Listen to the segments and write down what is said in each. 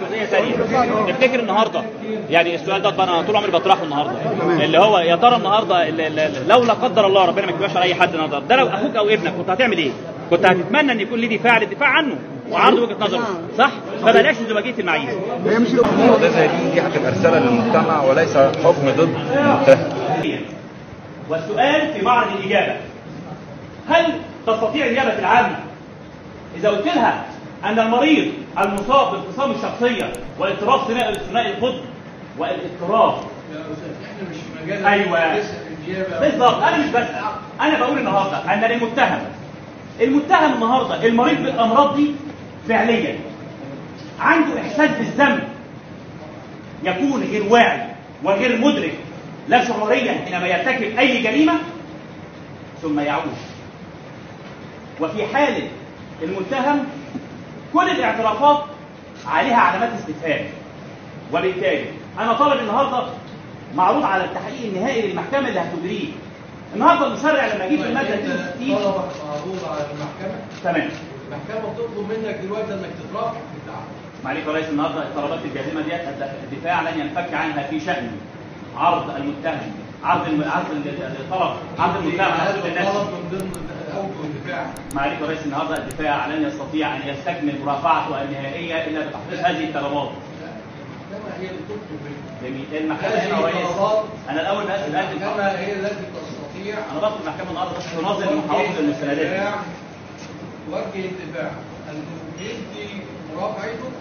قضيه ثانيه تفتكر النهارده يعني السؤال ده انا طول عمري بطرحه النهارده اللي هو يا ترى النهارده اللي- اللي- لو لا قدر الله ربنا ما يكتبهاش على اي حد النهارده ده لو اخوك او ابنك كنت هتعمل ايه؟ كنت هتتمنى ان يكون ليه دفاع للدفاع عنه وعرض وجهه نظره صح؟ فبلاش ازدواجيه المعايير هي مش قضية زي دي دي هتبقى رسالة للمجتمع وليس حكم ضد المتهم والسؤال في معرض الإجابة هل تستطيع النيابة العامة إذا قلت لها أن المريض المصاب بانفصام الشخصية واضطراب ثنائي ثنائي القطب والاضطراب احنا مش في مجال أيوة. لسه في النيابه بالظبط أنا مش بس أنا بقول النهاردة أن المتهم المتهم النهاردة المريض بالأمراض دي فعليا عنده إحساس بالذنب يكون غير واعي وغير مدرك لا شعوريا حينما يرتكب أي جريمة ثم يعود وفي حالة المتهم كل الاعترافات عليها علامات استفهام وبالتالي أنا طالب النهاردة معروض على التحقيق النهائي للمحكمة اللي هتجريه النهارده المشرع لما جه في المادة انت 62 طلبك معروض على المحكمه تمام المحكمه بتطلب منك دلوقتي انك تترافع بتاعها معلش يا ريس النهارده الطلبات الجازمه ديت الدفاع لن ينفك عنها في شان عرض المتهم عرض الم... عرض الطلب عرض المتهم على هذا حدود النفس الطلب من ضمن اوجه الدفاع معاليك يا ريس النهارده الدفاع لن يستطيع ان يستكمل مرافعته النهائيه الا بتحقيق هذه الطلبات المحكمه هي اللي تطلب منك جميل المحكمه هذه هنا يا ريس الطلبات انا الاول بس بقدم المحكمه هي التي تستطيع انا بطلب المحكمه النهارده بس تنظم محافظ المستندات الدفاع توجه الدفاع ان يدي مرافعته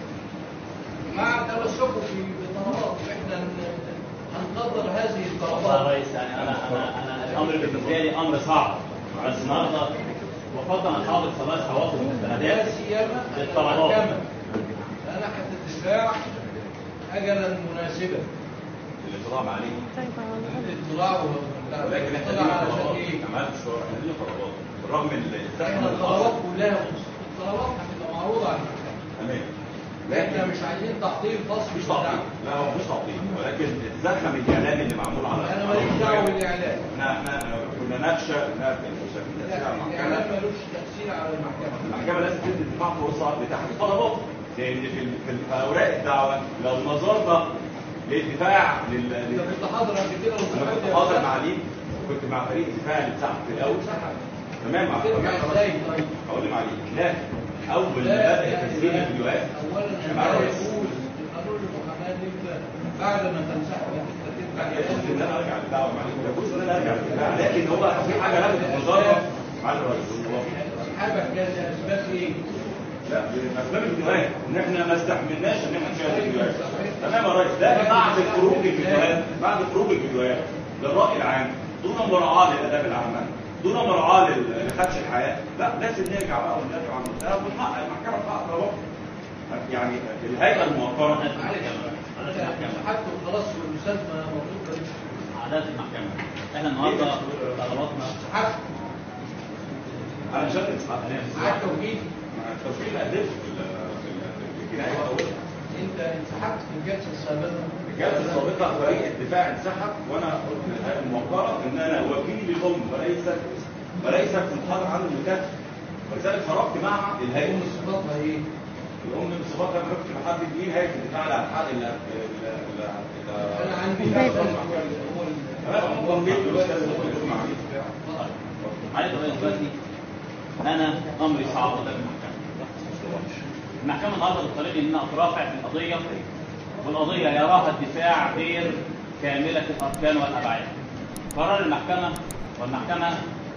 مع تمسكه في بطلبات احنا هن- هنقدر هذه والله الطلبات يا ريس يعني انا انا انا الامر بالنسبه لي امر صعب بس النهارده وفضل ان حاضر ثلاث حواضر لا المستندات سيما للطلبات. المحكمه منحت الدفاع اجلا مناسبا الاطلاع عليه للاطلاع ولا- ولكن احنا الاطلاع لينا علشان طلبات ايه؟ كمان الشرع احنا لينا طلبات بالرغم من احنا الطلبات كلها الطلبات هتبقى معروضه على المحكمه تمام احنا مش عايزين تعطيل فصل مش تعطيل لا هو مش تعطيل ولكن الزخم الاعلامي اللي معمول على انا ماليش دعوه بالاعلام احنا احنا كنا نخشى انها مش هتكون تاثير على الاعلام المحكمه ملوش تاثير على المحكمه المحكمه لازم تدي دفاع فرصه لتحقيق طلبات لان في ال- في ال- اوراق الدعوه لو نظرنا للدفاع لل انت لل- كنت حاضر قبل كده انا كنت حاضر مع ليك كنت مع فريق الدفاع اللي اتسحب في الاول تمام مع ترجع ازاي طيب؟ اقول مع ليك لا اول ما لا، بدا يعني تسجيل لا. الفيديوهات اولا مع لا الرئيس. يقول القانون المحاماه ان انت بعد ما تنسحب انت لا ترجع يجوز ان انا ارجع للدعوه مع ليك يجوز ان انا ارجع للدفاع لكن هو في حاجه لفتت نظرنا مع الرئيس انسحابك كان لاسباب ايه؟ لا افلام الفيديوهات ان احنا ما استحملناش ان احنا نشاهد الفيديوهات تمام يا ريس لكن بعد خروج الفيديوهات بعد خروج الفيديوهات للراي العام دون مراعاه للاداب العامه دون مراعاه لل- لخدش الحياه لا لازم نرجع بقى وندافع عن المتهم ونحقق المحكمه تحقق طلبات يعني الهيئه الموقره معلش انت انسحبت وخلاص والمسالمه مطلوبه ليك عادات المحكمه احنا النهارده طلباتنا انسحبت انا مش هقدر معاك توكيل التوكيل قدمته في ال- في ال- في الجنايه الأولى. انت انسحبت في الجلسه السابقه الجلسه السابقه فريق الدفاع انسحب وانا قلت للهيئه الموقره ان انا وكيل الام وليس وليس في الحاضر عن المتهم ولذلك خرجت مع الهيئه يكون صفاتها ايه؟ الام من صفاتها ما كنتش محدد مين هيئه الدفاع على الحق ال انا عندي هو تمام هو البيت دلوقتي لازم يكون معايا معلش يا ريس دلوقتي انا امري صعب قدام المحكمه المحكمه النهارده بتطالبني ان انا اترافع في القضيه والقضيه يراها الدفاع غير كامله الاركان والابعاد قرار المحكمه والمحكمه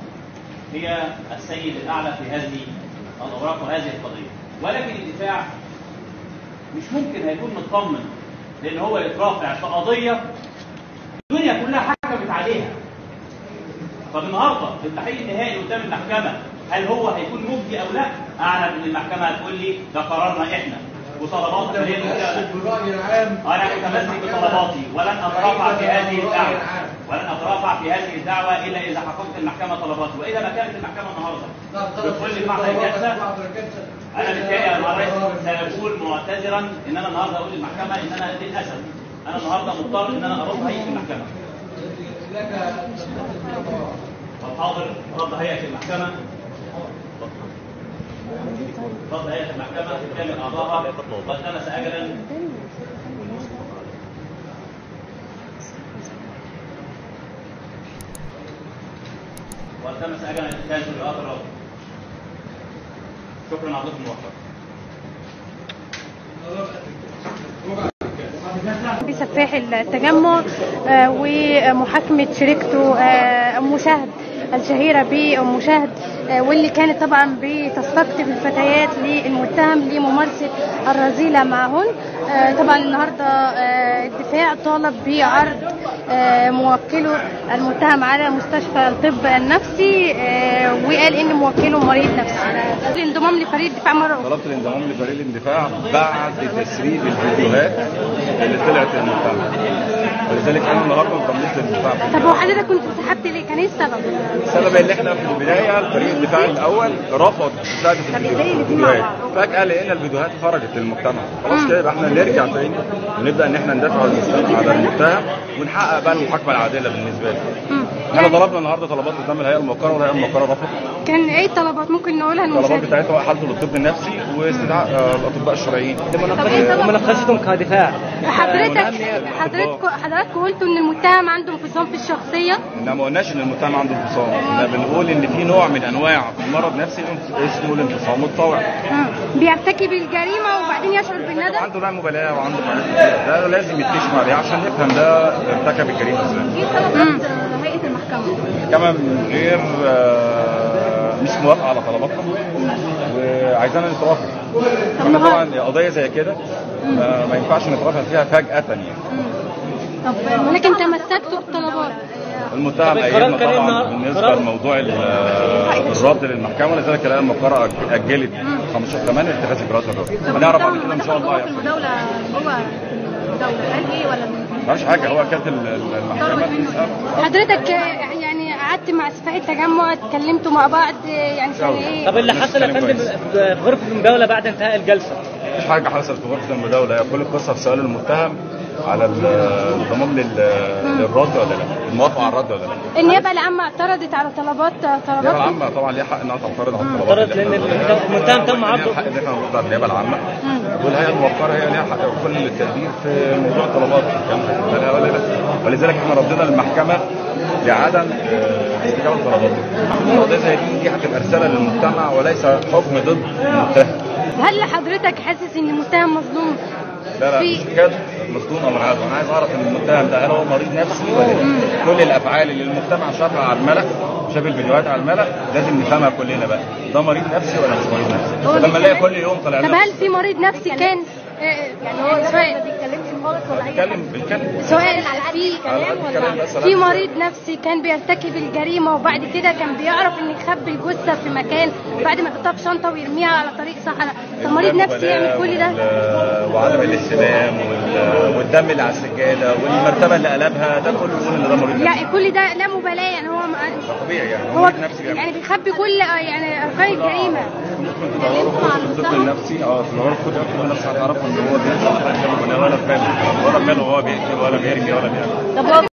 هي السيد الاعلى في هذه الاوراق وهذه القضيه ولكن الدفاع مش ممكن هيكون مطمن لان هو يترافع في قضيه الدنيا كلها حكمت عليها طب النهارده في التحقيق النهائي قدام المحكمه هل هو هيكون مجدي او لا؟ اعلم ان المحكمه هتقول لي ده قرارنا احنا وطلبات انت ليه وكده متمسك بالراي العام انا متمسك بطلباتي ولن اترافع في هذه الدعوه ولن اترافع في هذه الدعوه الا اذا حققت المحكمه طلباتي واذا ما كانت المحكمه النهارده بكل بعد الجلسه انا بالتالي يا ريس ساكون معتذرا ان انا النهارده اقول للمحكمه ان انا للاسف انا النهارده مضطر ان انا ارد هيئه المحكمه لك ان تتخذ قرار والحاضر رد هيئه المحكمه رد هيئه المحكمه بكامل اعضائها قد تمس اجلا والتمس اجلا اتخاذ اجراءات الرد شكرا على ضيف الموفق بسفاح التجمع آه، ومحاكمة شريكته آه، أم شهد الشهيرة بأم شهد آه، واللي كانت طبعا بتستقطب الفتيات للمتهم لممارسة الرذيلة معهن آه، طبعا النهاردة آه، الدفاع طالب بعرض آه، موكله المتهم على مستشفى الطب النفسي آه، وقال ان موكله مريض نفسي الانضمام لفريق الدفاع مرة أخرى طلبت الانضمام لفريق الاندفاع بعد تسريب الفيديوهات اللي طلعت للمجتمع ولذلك انا النهارده انضميت للدفاع طب وحضرتك كنت انسحبت ليه؟ كان ايه السبب؟ السبب اللي احنا في البدايه الفريق الدفاع الاول رفض مشاهده الفيديوهات فجاه لقينا الفيديوهات خرجت للمجتمع خلاص كده يبقى احنا نرجع تاني ونبدا ان احنا ندافع عن المجتمع- على المتهم ونحقق بقى المحاكمه العادله بالنسبه لي مم. احنا يعني طلبنا النهارده طلبات قدام الهيئه الموقره والهيئه الموقره رفضت كان ايه الطلبات ممكن نقولها الطلبات للمشاهدين؟ بتاعتها حالته للطب النفسي واستدعاء آه، الاطباء الشرعيين مناقشتهم كدفاع حضرتك حضرتك حضرتك قلتوا ان المتهم عنده انفصام في الشخصيه احنا ما قلناش ان المتهم عنده انفصام احنا بنقول ان في نوع من انواع المرض نفسي اسمه الانفصام الطوعي مم. بيرتكب الجريمه وبعدين يشعر بالندم عنده بقى مبالاه وعنده حاجات كتير ده لازم يكتشف عليه عشان نفهم ده ارتكب الجريمه ازاي مم. هيئه المحكمه المحكمه من غير آه، مش موافقه على طلباتنا وعايزانا نترافق احنا طبعا قضيه زي كده ما ما ينفعش نترافق فيها فجاه يعني طب ولكن تمسكتوا بالطلبات المتهم طب القرار ايدنا كان إيه طبعا النهار- بالنسبه قرار- لموضوع ال- الرد للمحكمه ولذلك الهيئه المقرره اجلت 15 8 اتخاذ اجراءات الرد هنعرف بعد كده ان شاء الله يحصل المداوله جوه الدوله قال ايه ولا ما فيش حاجه هو كانت ال- ال- المحكمه بتسال حضرتك آه، يعني قعدت مع سفاح التجمع اتكلمتوا مع بعض آه، يعني كان ايه طب اللي حصل يا فندم في غرفه المداوله بعد انتهاء الجلسه مفيش حاجه حصلت في غرفه المداوله هي كل القصه في سؤال المتهم على ال- الانضمام لل- للرد ولا لا الموافقه على الرد ولا لا النيابه العامه اعترضت على طلبات النيابه طلباتكم العامه طبعا ليها حق انها تعترض على الطلبات اعترضت اللي لان احنا المتهم- المتهم تم ليها عرضه حق ان احنا نرد على النيابه العامه والهيئه الموقره هي ليها حق كل التقدير في موضوع الطلبات كان لا ولا لا ولذلك احنا ردنا للمحكمه بعدم آه، استجابه طلباتنا قضيه زي دي دي هتبقى رساله للمجتمع وليس حكم ضد المتهم هل حضرتك حاسس ان المتهم مظلوم لا لا في- مش كده مصدوم او منعزل انا عايز اعرف ان المتهم ده هل هو مريض نفسي ولا لا كل الافعال اللي المجتمع شافها على الملأ شاف الفيديوهات على الملأ لازم نفهمها كلنا بقى ده مريض نفسي ولا مش مريض هو نفسي لما نلاقي بيتكلم- كل يوم طالع طب لنا هل في مريض نفسي كان آه، يعني هو سؤال بيتكلم بيتكلم سؤال في على قد الكلام بس في مريض نفسي كان بيرتكب الجريمه وبعد كده كان بيعرف ان يخبي الجثه في مكان بعد ما يحطها في شنطه ويرميها على طريق صحراء طب مريض نفسي يعمل كل ده وال- وعدم الاستلام وال- والدم اللي على السجاده والمرتبه اللي قلبها ده كله يقول ان ده مريض نفسي لا كل ده لا مبالاه يعني هو ده طبيعي يعني هو هو مريض نفسي بيعمل يعني بيخبي كل آه، يعني اركان الجريمه ممكن تدوروا في كتب الطب النفسي اه تدوروا في كتب الطب النفسي هتعرفوا ان هو بيحصل حاجه ولا ولا في باله ولا في باله وهو بيقتل ولا بيرمي ولا بيعمل طب هو